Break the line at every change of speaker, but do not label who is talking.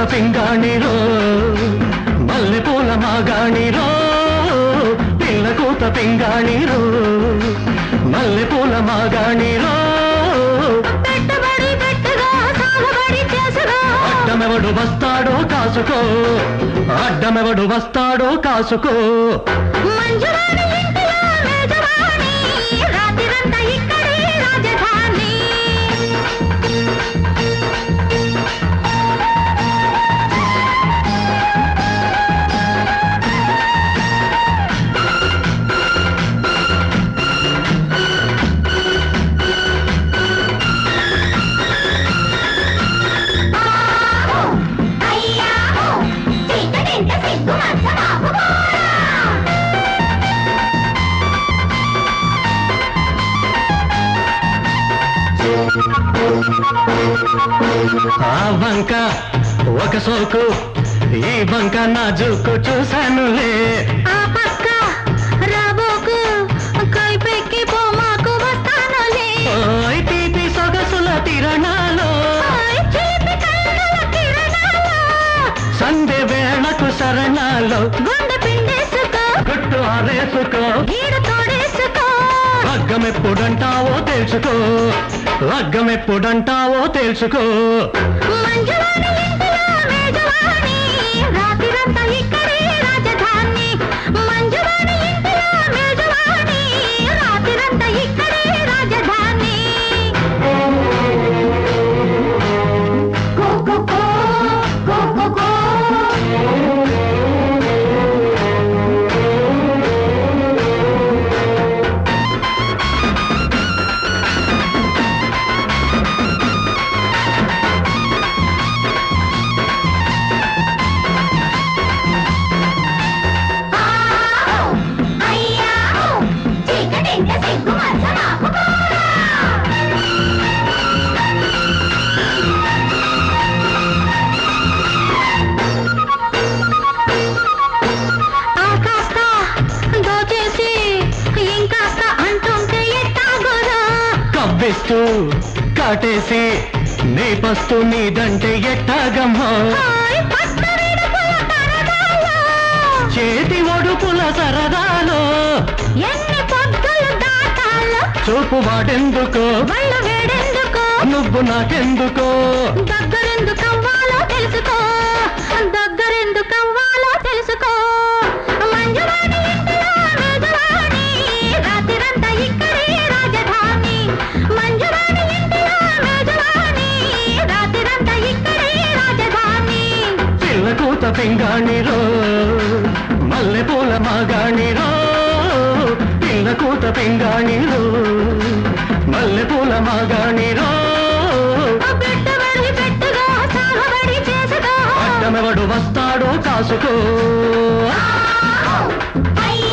పింగాణిరో మల్లెపూల మాగాణిరో పిల్ల కూత పింగాణిరో మల్లెపూల మాగాణిరో
పెట్టుబడి పెట్టుగా సాగుబడి చేసుగా
అడ్డమెవడు వస్తాడో కాసుకో అడ్డమెవడు వస్తాడో కాసుకో
మంజువాణి ఇంటిలో మేజవాణి రాత్రిరంతా ఇక్కడే రాజధాని అయ్యాహో చీకటింట సిగ్గు మచ్చ బాబు
ఆ వంక ఒక సోకు ఈ వంక నా జుక్కు చూశానులే
ఆ పక్క రాబోకు కైపెక్కి పోమాకు వస్తానులే
ఓయ్ తీపి సొగసుల తిరణాలో
ఓయ్ చిలిపి కన్నుల కిరణాలు
సంధ్య వేళకు శరణాలో
గుండె పిండేసుకో
గుట్టు ఆరేసుకో
గీడు తోడేసుకో
లగ్గమెప్పుడంటావో తెలుసుకో లగ్గమెప్పుడంటావో తెలుసుకో
మంజువాణి ఇంటిలో మేజవాణి రాత్రిరంతా ఇక్కడే రాజధాని మంజువాణి ఇంటిలో మేజవాణి రాత్రిరంతా ఇక్కడే రాజధాని కో కో కో కో కో కో అయ్యాహో చీకటింట సిగ్గు మచ్చ నాకు ఆ కాస్త దోచేసి ఇంకాస్త అంటుంటే ఎట్టాగోరా
కవ్విస్తూ కాటేసి నీ పస్తు నీదంటే ఎట్టాగమ్మో
హాయ్ పట్టరిడుపుల తరగాలో
చేతి ఒడుపుల సరదాలో
ఎన్ని పొద్దులు దాటాలో
చూపు వాడెందుకో
వళ్ళు వేడెందుకో
నువ్వు నాకెందుకో
దగ్గరెందుకు అవ్వాలో తెలుసుకో దగ్గరెందుకు అవ్వాలో తెలుసుకో మంజువాణి ఇంటిలో మేజవాణి రాత్రిరంతా ఇక్కడే రాజధాని మంజువాణి ఇంటిలో మేజవాణి రాత్రిరంతా ఇక్కడే రాజధాని
పిల్ల కూత పింగాణిరో మల్లెపూల మాగాణిరో పిల్ల కూత పింగాణిరో మల్లెపూల మాగాణిరో
పెట్టుబడి పెట్టుగా సాగుబడి చేసుకో
అడ్డమెవడు వస్తాడో కాసుకో
అయ్య